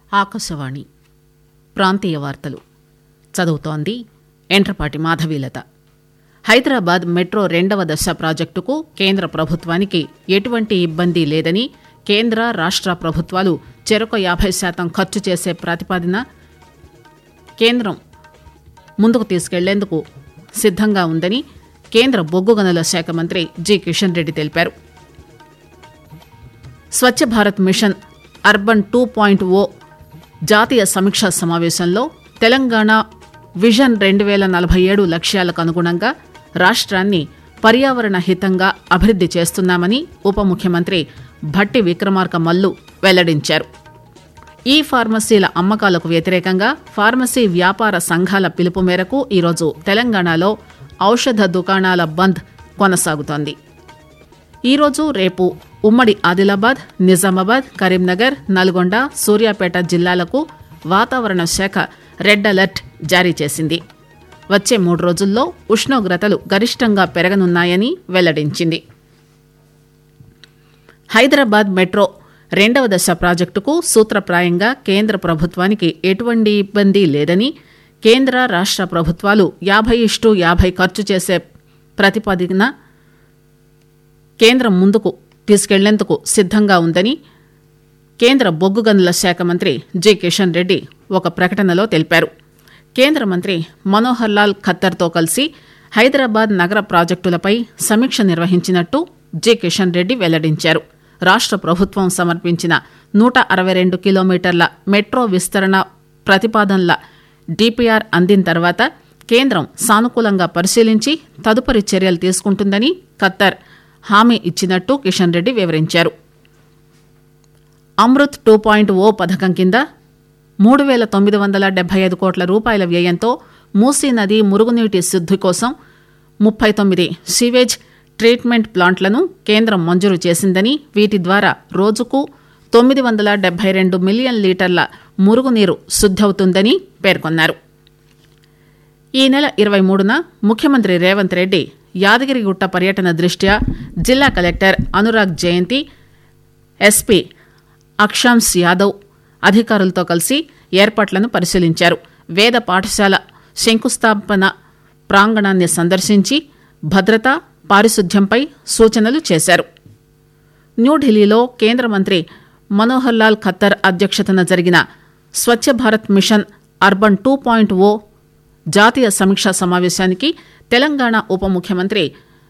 ఆకాశవాణి ప్రాంతీయ వార్తలు చదువుతోంది ఎంట్రపాటి మాధవీలత హైదరాబాద్ మెట్రో రెండవ దశ ప్రాజెక్టుకు కేంద్ర ప్రభుత్వానికి ఎటువంటి ఇబ్బంది లేదని కేంద్ర రాష్ట ప్రభుత్వాలు చెరొక యాభై శాతం ఖర్చు చేసే ప్రతిపాదన కేంద్రం ముందుకు తీసుకెళ్లేందుకు సిద్దంగా ఉందని కేంద్ర బొగ్గు గనుల శాఖ మంత్రి జి కిషన్ రెడ్డి తెలిపారు Swachh Bharat mission urban two point O జాతీయ సమీక్షా సమావేశంలో తెలంగాణ విజన్ రెండు వేల నలభై ఏడు లక్ష్యాలకు అనుగుణంగా రాష్ట్రాన్ని పర్యావరణ హితంగా అభివృద్ది చేస్తున్నామని ఉప ముఖ్యమంత్రి భట్టి విక్రమార్క మల్లు వెల్లడించారు ఈ ఫార్మసీల అమ్మకాలకు వ్యతిరేకంగా ఫార్మసీ వ్యాపార సంఘాల పిలుపు మేరకు ఈరోజు తెలంగాణలో ఔషధ దుకాణాల బంద్ కొనసాగుతోంది ఈరోజు రేపు ఉమ్మడి ఆదిలాబాద్ నిజామాబాద్ కరీంనగర్ నల్గొండ సూర్యాపేట జిల్లాలకు వాతావరణ శాఖ రెడ్ అలర్ట్ జారీ చేసింది వచ్చే మూడు రోజుల్లో ఉష్ణోగ్రతలు గరిష్టంగా పెరగనున్నాయని వెల్లడించింది హైదరాబాద్ మెట్రో రెండవ దశ ప్రాజెక్టుకు సూత్రప్రాయంగా కేంద్ర ప్రభుత్వానికి ఎటువంటి ఇబ్బంది లేదని కేంద్ర రాష్ట ప్రభుత్వాలు యాభై ఇష్టు యాభై ఖర్చు చేసే ప్రతిపాదన కేంద్రం ముందుకు తీసుకెళ్లేందుకు సిద్దంగా ఉందని కేంద్ర బొగ్గు గనుల శాఖ మంత్రి జి కిషన్ రెడ్డి ఒక ప్రకటనలో తెలిపారు కేంద్ర మంత్రి మనోహర్ లాల్ ఖత్తర్తో కలిసి హైదరాబాద్ నగర ప్రాజెక్టులపై సమీక్ష నిర్వహించినట్టు జి కిషన్ రెడ్డి వెల్లడించారు రాష్ట ప్రభుత్వం సమర్పించిన నూట అరవై రెండు కిలోమీటర్ల మెట్రో విస్తరణ ప్రతిపాదనల డిపిఆర్ అందిన తర్వాత కేంద్రం సానుకూలంగా పరిశీలించి తదుపరి చర్యలు తీసుకుంటుందని ఖత్తర్ హామీ ఇచ్చినట్టు కిషన్ రెడ్డి వివరించారు అమృత్ టూ పాయింట్ ఓ పథకం కింద మూడు వేల తొమ్మిది వందల డెబ్బై ఐదు కోట్ల రూపాయల వ్యయంతో మూసీ నది మురుగునీటి శుద్ది కోసం ముప్పై తొమ్మిది సీవేజ్ ట్రీట్మెంట్ ప్లాంట్లను కేంద్రం మంజూరు చేసిందని వీటి ద్వారా రోజుకు తొమ్మిది వందల డెబ్బై రెండు మిలియన్ లీటర్ల మురుగునీరు శుద్దవుతుందని పేర్కొన్నారు ఈ నెల ఇరవై మూడున ముఖ్యమంత్రి రేవంత్ రెడ్డి యాదగిరిగుట్ట పర్యటన దృష్ట్యా జిల్లా కలెక్టర్ అనురాగ్ జయంతి ఎస్పీ అక్షాంశ్ యాదవ్ అధికారులతో కలిసి ఏర్పాట్లను పరిశీలించారు వేద పాఠశాల శంకుస్థాపన ప్రాంగణాన్ని సందర్శించి భద్రత పారిశుద్ధ్యంపై సూచనలు చేశారు న్యూఢిల్లీలో కేంద్ర మంత్రి మనోహర్ లాల్ ఖత్తర్ అధ్యక్షతన జరిగిన Swachh Bharat mission urban two point O జాతీయ సమీక్షా సమావేశానికి తెలంగాణ ఉప ముఖ్యమంత్రి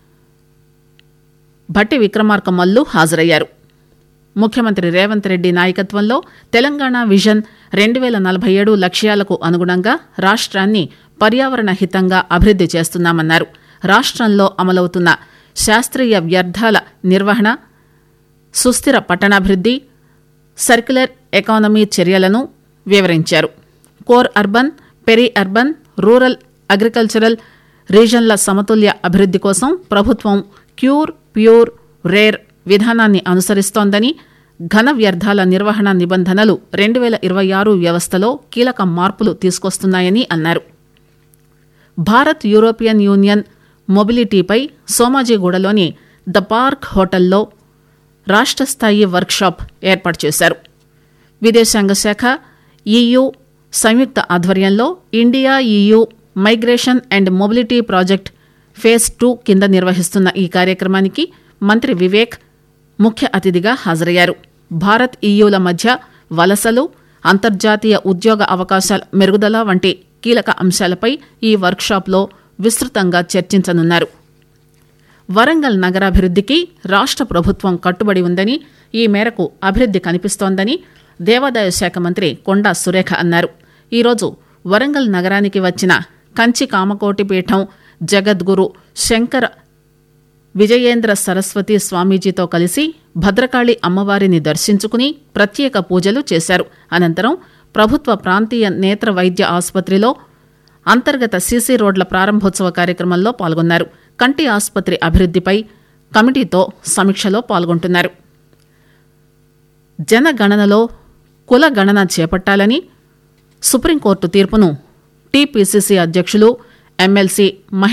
భట్టి విక్రమార్క మల్లు హాజరయ్యారు ముఖ్యమంత్రి రేవంత్ రెడ్డి నాయకత్వంలో తెలంగాణ విజన్ రెండు వేల నలభై ఏడు లక్ష్యాలకు అనుగుణంగా రాష్ట్రాన్ని పర్యావరణ హితంగా అభివృద్ది చేస్తున్నామన్నారు రాష్ట్రంలో అమలవుతున్న శాస్త్రీయ వ్యర్థాల నిర్వహణ సుస్థిర పట్టణాభివృద్ది సర్క్యులర్ ఎకానమీ చర్యలను వివరించారు core urban peri urban rural agricultural రీజన్ల సమతుల్య అభివృద్ది కోసం ప్రభుత్వం క్యూర్ ప్యూర్ రేర్ విధానాన్ని అనుసరిస్తోందని ఘన వ్యర్థాల నిర్వహణ నిబంధనలు రెండు వేల ఇరవై ఆరు వ్యవస్థలో కీలక మార్పులు తీసుకొస్తున్నాయని అన్నారు భారత్ యూరోపియన్ యూనియన్ మొబిలిటీపై సోమాజిగూడలోని ద పార్క్ హోటల్లో రాష్ట్ర స్థాయి వర్క్షాప్ ఏర్పాటు చేశారు విదేశాంగ శాఖ ఈయూ సంయుక్త ఆధ్వర్యంలో India EU migration and mobility project phase two కింద నిర్వహిస్తున్న ఈ కార్యక్రమానికి మంత్రి వివేక్ ముఖ్య అతిథిగా హాజరయ్యారు భారత్ ఈయూల మధ్య వలసలు అంతర్జాతీయ ఉద్యోగ అవకాశాల మెరుగుదల వంటి కీలక అంశాలపై ఈ వర్క్షాప్లో విస్తృతంగా చర్చించనున్నారు వరంగల్ నగరాభివృద్దికి రాష్ట ప్రభుత్వం కట్టుబడి ఉందని ఈ మేరకు అభివృద్ది కనిపిస్తోందని దేవాదాయ శాఖ మంత్రి కొండా సురేఖ అన్నారు ఈరోజు వరంగల్ నగరానికి వచ్చిన కంచి కామకోటి పీఠం జగద్గురు శంకర విజయేంద్ర సరస్వతి స్వామీజీతో కలిసి భద్రకాళి అమ్మవారిని దర్శించుకుని ప్రత్యేక పూజలు చేశారు అనంతరం ప్రభుత్వ ప్రాంతీయ నేత్ర వైద్య ఆసుపత్రిలో అంతర్గత సీసీ రోడ్ల ప్రారంభోత్సవ కార్యక్రమంలో పాల్గొన్నారు కంటి ఆసుపత్రి అభివృద్దిపై కమిటీతో సమీక్షలో పాల్గొంటున్నారు జనగణనలో కుల గణన చేపట్టాలని సుప్రీంకోర్టు తీర్పును టీపీసీసీ అధ్యక్షులు ఎమ్మెల్సీ మహేష్